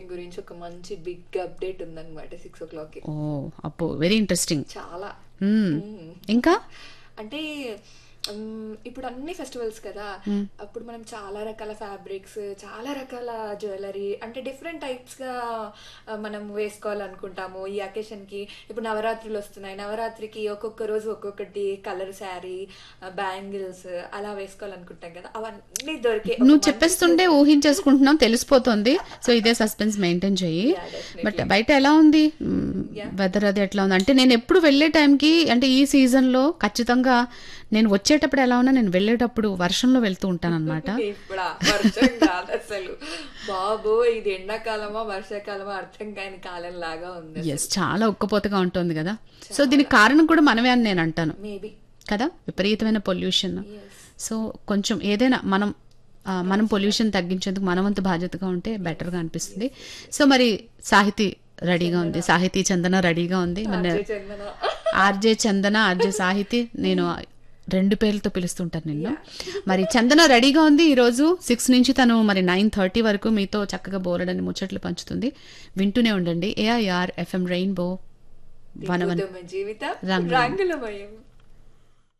Shopping గురించి ఒక మంచి బిగ్ అప్డేట్ ఉందన్నమాట సిక్స్ ఓ క్లాక్ కి ఓ అప్పు వెరీ ఇంట్రెస్టింగ్ చాలా మ్మ్. ఇంకా అంటే మ్, ఇప్పుడు అన్ని ఫెస్టివల్స్ కదా అప్పుడు మనం చాలా రకాల ఫ్యాబ్రిక్స్ చాలా రకాల జ్యువెలరీ అంటే డిఫరెంట్ టైప్స్ గా ఆ, మనం వేసుకోవాలనుకుంటాము ఈ అకేషన్ కి ఇప్పుడు నవరాత్రులు వస్తున్నాయి నవరాత్రికి ఒక్కొక్క రోజు ఒక్కొక్కటి కలర్ శారీ బ్యాంగిల్స్ అలా వేసుకోవాలనుకుంటాం కదా అవన్నీ దొరికే ఒక నువ్వు మంచి- చెప్పేస్తుంటే ఊహించేసుకుంటున్నాం తెలిసిపోతుంది సో ఇదే సస్పెన్స్ మెయింటైన్ చెయ్యి Yeah, definitely. బట్ బయట ఎలా ఉంది వెదర్ అది ఎట్లా ఉంది అంటే నేను ఎప్పుడు వెళ్ళే టైంకి అంటే ఈ సీజన్ లో ఖచ్చితంగా నేను వచ్చేటప్పుడు ఎలా ఉన్నా నేను వెళ్ళేటప్పుడు వర్షంలో వెళ్తూ ఉంటాను అనమాట ఇప్పుడా వర్షం కాదు అసలు బాబో ఇది ఎండాకాలమా వర్షాకాలమా అర్థం కాని కాలం లాగా ఉంది ఎస్ చాలా ఉక్కపోతగా ఉంటుంది కదా సో దీనికి కారణం కూడా మనమే అని నేను అంటాను మేబీ కదా విపరీతమైన పొల్యూషన్ ఎస్ సో కొంచెం ఏదైనా మనం ఆ, మనం పొల్యూషన్ తగ్గించేందుకు మనవంతు బాధ్యతగా ఉంటే బెటర్గా అనిపిస్తుంది సో మరి సాహితీ రెడీగా ఉంది సాహితీ చందన రెడీగా ఉంది మన చందన ఆర్జే చందన ఆర్జే సాహితి నేను రెండు పేర్లతో పిలుస్తుంటాను నిన్ను మరి చందన రెడీగా ఉంది ఈరోజు సిక్స్ నుంచి తను మరి నైన్ థర్టీ వరకు మీతో చక్కగా బోరడని ముచ్చట్లు పంచుతుంది వింటూనే ఉండండి AIR FM rainbow one one జీవితం రంగుల- రంగులమయం